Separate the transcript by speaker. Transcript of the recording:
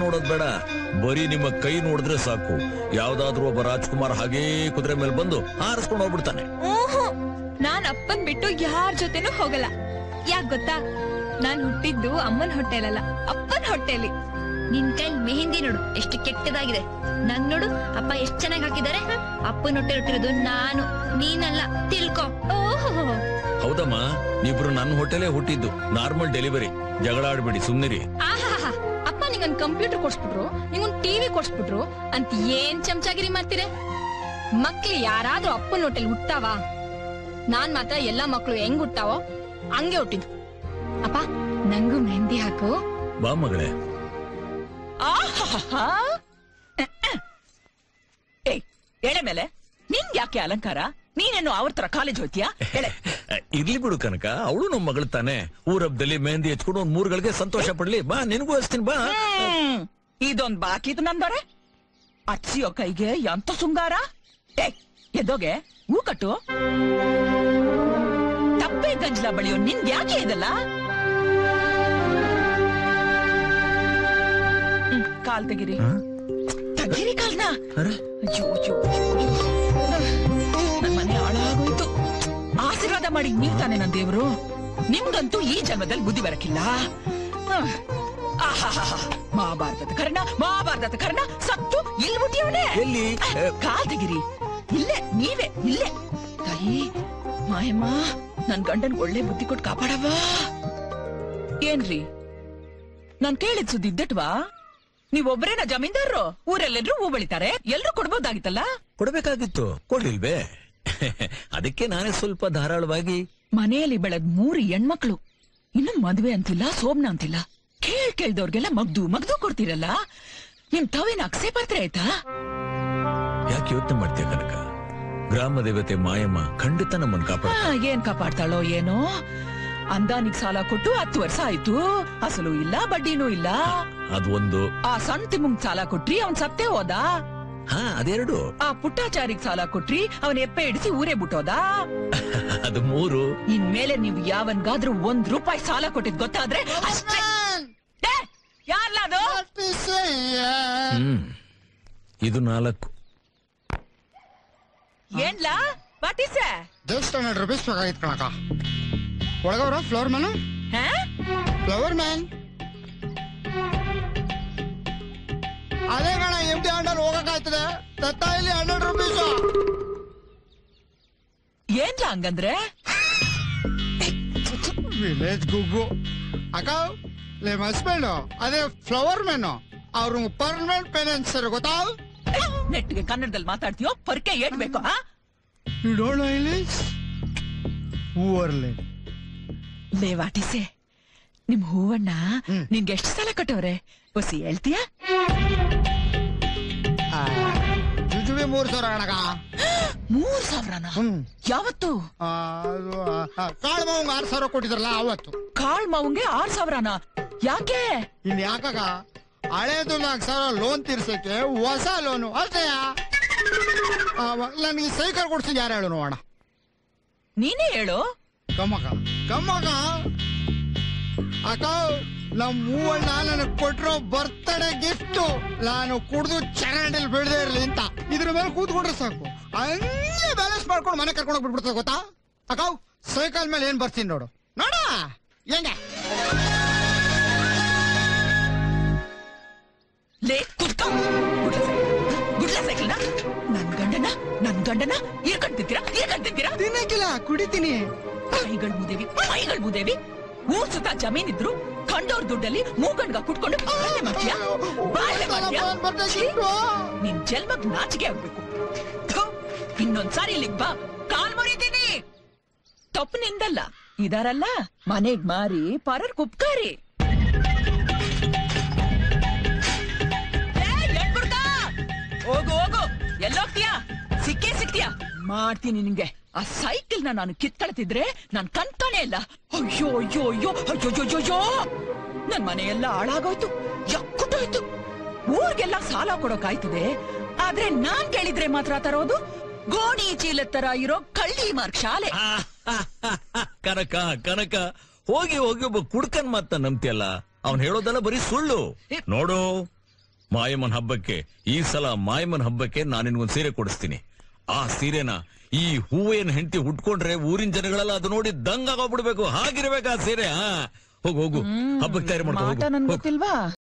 Speaker 1: ನೋಡೋದ್ ಬೇಡ ಬರೀ ನಿಮ್ಮ ಕೈ ನೋಡಿದ್ರೆ ಸಾಕು ಯಾವ್ದಾದ್ರೂ ಒಬ್ಬ ರಾಜ್ಕುಮಾರ್ ಹಾಗೇ ಕುದುರೆ ಮೇಲೆ ಬಂದು ಹಾರಿಸ್ಕೊಂಡು ಹೋಗ್ಬಿಡ್ತಾನೆ
Speaker 2: ಓಹೋ ನಾನ್ ಅಪ್ಪನ್ ಬಿಟ್ಟು ಯಾರ ಜೊತೆನೂ ಹೋಗಲ್ಲ ಯಾಕ್ ಗೊತ್ತಾ ನಾನ್ ಹುಟ್ಟಿದ್ದು ಅಮ್ಮನ್ ಹೊಟ್ಟೆಲಲ್ಲ ಅಪ್ಪನ್ ಹೊಟ್ಟೆಲಿ
Speaker 3: ನಿನ್ ಕೈ ಮೆಹಂದಿ ನೋಡು ಎಷ್ಟು ಕೆಟ್ಟದಾಗಿದೆ ನನ್ ನೋಡು ಅಪ್ಪ ಎಷ್ಟ್ ಚೆನ್ನಾಗಿ ಹಾಕಿದ್ದಾರೆ ಅಪ್ಪನ ಹೊಟ್ಟೆ ಹುಟ್ಟಿರೋದು ನಾನು ನೀನಲ್ಲ ತಿಳ್ಕೊ
Speaker 2: ಓಹೋ
Speaker 1: ಹೌದಮ್ಮ ನೀಬ್ರು ನನ್ನ ಹೋಟೆಲೇ ಹುಟ್ಟಿದ್ದು ನಾರ್ಮಲ್ ಡೆಲಿವರಿ ಜಗಳ ಆಡ್ಬಿಡಿ ಸುಮ್ನಿರಿ
Speaker 2: ಆಹಾಹಾ ಅಪ್ಪ ನಿಂಗೊಂದ್ ಕಂಪ್ಯೂಟರ್ ಕೊಡ್ಸ್ಬಿಟ್ರು ನಿಂಗೊಂದ್ ಟಿವಿ ಕೊಡ್ಸ್ಬಿಟ್ರು ಅಂತ ಏನ್ ಚಮಚಾಗಿರಿ ಮಾಡ್ತೀರ ಮಕ್ಳು ಯಾರಾದ್ರೂ ಅಪ್ಪನ ಹೊಟ್ಟೆಲ್ ಹುಟ್ಟಾವ ನಾನ್ ಮಾತ್ರ ಎಲ್ಲಾ ಮಕ್ಳು ಹೆಂಗ್ ಹುಟ್ಟಾವೋ ಹಂಗೆ ಹುಟ್ಟಿದ್ದು ಅಪ್ಪ ನಂಗೂ ಮೆಹಂದಿ ಹಾಕು
Speaker 1: ಬಾ ಮಗಳೇ
Speaker 4: ಆಹಾಹಾ. ಏಯ್ ಎಳೆ ಮೇಲೆ ನಿನ್ ಯಾಕೆ ಅಲಂಕಾರ ನೀನೇನು ಅವ್ರ ತರ ಕಾಲೇಜ್ ಹೋಗ್ತೀಯಾ ಎಳೆ
Speaker 1: ಅಹ್, ಇರ್ಲಿ ಬಿಡು ಕನಕ ಅವಳು ನಮ್ಮ ಮಗಳು ತಾನೆ ಊರಬ್ದಲ್ಲಿ ಮೆಹಂದಿ ಹಚ್ಕೊಂಡು ಒಂದ್ ಮೂರ್ಗಳಿಗೆ ಸಂತೋಷ ಪಡ್ಲಿ ಬಾ ನಿನಗೂ ಹಚ್ತೀನಿ ಬಾ
Speaker 4: ಹ್ಮ್. ಇದೊಂದ್ ಬಾಕಿದು ನಂದೊರೆ ಅಚ್ಚಿಯೋ ಕೈಗೆ ಎಂತ ಶೃಂಗಾರ ಏ ಎದೋಗೆ ಹೂ ಕಟ್ಟು ತಪ್ಪೆ ಗಂಜಲ ಬಳಿಯೋ ನಿನ್ ಯಾಕೆ ಇದಲ್ಲ ಹ್ಮ್, ಕಾಲ್ ತೆಗಿರಿ ತೆಗಿರಿ ಕಾಲ್ನ
Speaker 1: ಅರೆ
Speaker 4: ಅಯ್ಯೋ ಅಯ್ಯೋ ಅಯ್ಯೋ. ನನ್ ಮನೆ ಹಾಳಾಗೋಯ್ತು ಆಶೀರ್ವಾದ ಮಾಡಿ ನೀವ್ ತಾನೆ ನನ್ ದೇವ್ರು ನಿಮ್ಗಂತೂ ಈ ಜನ್ಮದಲ್ಲಿ ಬುದ್ಧಿ ಬರಕಿಲ್ಲ ಹ್ಮ್. ಆಹಾಹಾಹಾ. ಮಹಾಭಾರತದ ಕರ್ಣ ಮಹಾಭಾರತದ ಕರ್ಣ ಸತ್ತು ಇಲ್ಲಿ ಮುಟ್ಟಿಯವನೇ
Speaker 1: ಎಲ್ಲಿ?
Speaker 4: ಕಾಲ್ ತೆಗಿರಿ ಇಲ್ಲೇ ನೀವೇ ಇಲ್ಲೇ ತಾಯಿ ಮಾಯಮ್ಮ ನನ್ ಗಂಡನ್ ಒಳ್ಳೆ ಬುದ್ಧಿ ಕೊಟ್ಟು ಕಾಪಾಡವಾ ಏನ್ರಿ ನಾನ್ ಕೇಳಿದ್ ಸುದ್ದಿ ಇದ್ದಟ್ವಾ ನೀವೊಬ್ರೇನ ಜಮೀನ್ದಾರರು ಊರೆಲ್ಲೆಲ್ರೂ ಹೂ ಬೆಳಿತಾರೆ ಎಲ್ರೂ ಕೊಡ್ಬೋದಾಗಿತ್ತಲ್ಲ
Speaker 1: ಕೊಡ್ಬೇಕಾಗಿತ್ತು ಕೊಡ್ಲಿಲ್ವೇ ಅದಕ್ಕೆ ನಾನೇ ಸ್ವಲ್ಪ ಧಾರಾಳವಾಗಿ
Speaker 4: ಮನೆಯಲ್ಲಿ ಬೆಳೆದ್ ಮೂರು ಹೆಣ್ಮಕ್ಳು ಇನ್ನು ಮದ್ವೆ ಅಂತಿಲ್ಲ ಸೋಮ್ನ ಅಂತಿಲ್ಲ ಕೇಳ್ ಕೇಳ್ದವ್ರಿಗೆಲ್ಲ ಮಗ್ದು ಮಗ್ದು ಕೊಡ್ತೀರಲ್ಲ ನಿಮ್ ತಾವೇನ್ ಅಕ್ಸೆ ಪಾತ್ರೆ ಆಯ್ತಾ
Speaker 1: ಯಾಕೆ ಯೋಚನೆ ಮಾಡ್ತೀಯ ಕನಕ ಗ್ರಾಮ ದೇವತೆ ಮಾಯಮ್ಮ ಖಂಡಿತ ನಮ್ಮನ್ ಕಾಪಾಡ
Speaker 4: ಆ, ಏನ್ ಕಾಪಾಡ್ತಾಳೋ ಏನೋ ಅಂದಾನಿಗ್ ಸಾಲ ಕೊಟ್ಟು ಹತ್ತು ವರ್ಷ ಆಯ್ತು ಅಸಲು ಇಲ್ಲ ಬಡ್ಡಿನೂ ಇಲ್ಲ
Speaker 1: ಅದು ಒಂದು
Speaker 4: ಆ ಸಣ್ಣ ತಿಮ್ಮಂಗ್ ಸಾಲ ಕೊಟ್ರಿ ಅವನ್ ಸತ್ತೇ ಹೋದ
Speaker 1: ಹಾ ಅದೆರಡು
Speaker 4: ಆ ಪುಟ್ಟಾಚಾರಿಗ್ ಸಾಲ ಕೊಟ್ರಿ ಅವನ್ ಎಪ್ಪೆ ಇಡಿಸಿ ಊರೇ ಬಿಟ್ಟೋದ
Speaker 1: ಅದು ಮೂರು
Speaker 4: ಇನ್ಮೇಲೆ ನೀವು ಯಾವನ್ಗಾದ್ರೂ ಒಂದ್ ರೂಪಾಯಿ ಸಾಲ ಕೊಟ್ಟಿದ್ ಗೊತ್ತಾದ್ರೆ ಅಷ್ಟೇ ಏ, ಯಾರ್ಲಾ ಅದು
Speaker 1: ಹ್ಮ್ ಇದು ನಾಲ್ಕು
Speaker 4: ಏನ್ಲಾ ಪಾಟಿಸೆ
Speaker 5: ಜಸ್ಟ್ ಹಂಡ್ರೆಡ್ ರುಪೀಸ್ ಬೇಕಾಗಿತ್ತು ಕಣಕ ಒಳಗವ್ರ ಫ್ಲವರ್ ಮ್ಯಾನ್ ಫ್ಲವರ್ ಮ್ಯಾನ್ ಅದೇ ಕಣ ಎಂ ಟಿ ಹಂಡ್ರೆಡ್ ಹೋಗಕ್ಕಾಯ್ತದೆ ತತ್ತ ಇಲ್ಲಿ ಹಂಡ್ರೆಡ್ ರುಪೀಸ್
Speaker 4: ಏನ್ಲ ಹಂಗಂದ್ರೆ
Speaker 5: ವಿಲೇಜ್ ಗುಗ್ಗು ಅಕ್ಕ ಲೇ ಹಸ್ಬೆಂಡ್ ಅದೇ ಫ್ಲವರ್ ಮ್ಯಾನ್ ಅವ್ರು ಪರ್ಮನೆಂಟ್ ಪೇರೆಂಟ್ಸ್ ಗೊತ್ತಾ
Speaker 4: ನೆಟ್ಗೆ ಕನ್ನಡದಲ್ಲಿ ಮಾತಾಡ್ತೀಯೋ ಪರ್ಕೆ ಏಟ್ಬೇಕು ಆ
Speaker 5: ಯು ಡೋಂಟ್ ನೋ ಇಂಗ್ಲಿಷ್ ಹೂವರ್ಲೆ
Speaker 4: ಲೇ ವಾಟಿಸೆ ನಿಮ್ ಹೂವಣ್ಣ ನಿನ್ಗೆ ಎಷ್ಟು ಸಲ ಕಟ್ಟವ್ರೆ ಹೊಸಿ ಹೇಳ್ತೀಯಾ
Speaker 5: ಜುಜುಬಿ ಮೂರ್ ಸಾವಿರ ಕಣಕ
Speaker 4: ಮೂರ್ ಸಾವಿರನ
Speaker 5: ಹ್ಮ್
Speaker 4: ಯಾವತ್ತು
Speaker 5: ಆ, ಅದು, ಆ, ಕಾಳು ಮಾವಂಗ ಆರು ಸಾವಿರ ಕೊಟ್ಟಿದ್ರಲ್ಲ ಅವತ್ತು
Speaker 4: ಕಾಳ್ ಮಾವಂಗೆ ಆರ್ ಸಾವಿರನ ಯಾಕೆ
Speaker 5: ಇನ್ ಯಾಕಾಗ ಹಳೇದು ನಾಲ್ಕು ಸಾವಿರ ಲೋನ್ ತೀರ್ಸಕ್ಕೆ ಹೊಸ ಲೋನು ಅಷ್ಟೇ ನನಗೆ ಸೈಕಲ್ ಕೊಡ್ಸಿದ್ ಯಾರು ಹೇಳು ನೋಡೋಣ
Speaker 4: ನೀನೇ ಹೇಳು
Speaker 5: ಕಮ್ಮಕ ಕಮ್ಮಕ ಅಕ್ಕ ನಮ್ ಮೂವಣ್ಣ ನನಗೆ ಕೊಟ್ಟಿರೋ ಬರ್ತಡೇ ಗಿಫ್ಟ್ ನಾನು ಕುಡ್ದು ಚರಂಡಿಲ್ ಬೀಳದೆ ಇರ್ಲಿ ಅಂತ ಇದ್ರ ಮೇಲೆ ಕೂತ್ಕೊಂಡ್ರೆ ಸಾಕು ಹಂಗೆ ಬ್ಯಾಲೆನ್ಸ್ ಮಾಡ್ಕೊಂಡು ಮನೆ ಕರ್ಕೊಂಡು ಬಿಟ್ಬಿಡ್ತದೆ ಗೊತ್ತಾ ಅಕ್ಕ ಸೈಕಲ್ ಮೇಲೆ ಏನ್ ಬರ್ತೀನಿ ನೋಡು ನೋಡ ಹೆಂಗೆ
Speaker 4: ಲೇ ಕುತ್ಕೋ ಗುಡ್ಲ ಸೈಕಲ್ನ ನನ್ ಗಂಡನ ನನ್ ಗಂಡನ ಇರ್ಕಂತಿದ್ದೀರಾ ಇರ್ಕಂತಿದ್ದೀರಾ
Speaker 5: ತಿನ್ನಕ್ಕಿಲ್ಲ ಕುಡಿತೀನಿ
Speaker 4: ಮೈಗಳ್ ಮುದೇವಿ ಮೈಗಳ್ ಮುದೇವಿ ಊರ್ ಸುತ್ತ ಜಮೀನಿದ್ರು ಕಂಡೋರ್ ದುಡ್ಡಲ್ಲಿ ಮೂಗಣ್ಗ ಕುಟ್ಕೊಂಡು ಬಾಳ್ವೆ ಮಾಡ್ತೀಯಾ ಬಾಳ್ವೆ ಮಾಡ್ತೀಯಾ ಛೀ, ನಿನ್ ಜನ್ಮಕ್ ನಾಚಿಕೆ ಆಗ್ಬೇಕು ಥು, ಇನ್ನೊಂದ್ಸಾರಿ ಇಲ್ಲಿಗ್ ಬಾ ಕಾಲ್ ಮುರಿತೀನಿ ತಪ್ಪು ನಿಂದಲ್ಲ ಇದಾರಲ್ಲ ಮನೆಗ್ ಮಾರಿ ಪರರ್ ಕುಪ್ಕಾರಿ ಏ, ಎಡ್ಬಿಡ್ತ? ಹೋಗು ಹೋಗು ಎಲ್ಲೋಗ್ತೀಯಾ ಸಿಕ್ಕೇ ಸಿಕ್ತೀಯಾ ಮಾಡ್ತೀನಿ ನಿಂಗೆ ಆ ಸೈಕಲ್ ನ ನಾನು ಕಿತ್ಕೊಳ್ತಿದ್ರೆ ನಾನ್ ಕಣ್ತಾನೆ ಇಲ್ಲ ಅಯ್ಯೋ ಅಯ್ಯೋ ಅಯ್ಯೋ ಅಯ್ಯೋ ಅಯ್ಯೋ ಅಯ್ಯೋ ನನ್ ಮನೆಯೆಲ್ಲ ಹಾಳಾಗೋಯ್ತು ಯಕ್ಕುಟ್ಟೋಯ್ತು ಊರ್ಗೆಲ್ಲ ಸಾಲ ಕೊಡೋಕಾಯ್ತದೆ ಆದ್ರೆ ನಾನ್ ಕೇಳಿದ್ರೆ ಮಾತ್ರ ತರೋದು ಗೋಣಿ ಚೀಲ ತರ ಇರೋ ಕಳ್ಳಿ ಮಾರ್ಕ್ ಶಾಲೆ
Speaker 1: ಕನಕ ಕನಕ ಹೋಗಿ ಹೋಗಿ ಒಬ್ಬ ಕುಡ್ಕನ್ ಮಾತ ನಂಬ್ತಿಯಲ್ಲ ಅವ್ನ್ ಹೇಳೋದೆಲ್ಲ ಬರೀ ಸುಳ್ಳು ನೋಡು ಮಾಯಮ್ಮನ್ ಹಬ್ಬಕ್ಕೆ ಈ ಸಲ ಮಾಯಮ್ಮನ್ ಹಬ್ಬಕ್ಕೆ ನಾನು ನಿನ್ಗೊಂದ್ ಸೀರೆ ಕೊಡಿಸ್ತೀನಿ ಆ ಸೀರೆನ ಈ ಹೂವೇನ್ ಹೆಂಡತಿ ಹುಟ್ಕೊಂಡ್ರೆ ಊರಿನ ಜನಗಳೆಲ್ಲ ಅದು ನೋಡಿ ದಂಗಾಗೋಗ್ಬಿಡ್ಬೇಕು ಹಾಗಿರ್ಬೇಕು ಆ ಸೀರೆ ಹಾ ಹೋಗು ಹೋಗು ಹಬ್ಬಕ್ಕೆ ತಯಾರಿ ಮಾಡ್ಕೊ
Speaker 4: ಮಾಟ
Speaker 1: ಹೋಗು
Speaker 4: ನನ್
Speaker 1: ಹೋಗು.
Speaker 4: ಗೊತ್ತಿಲ್ವಾ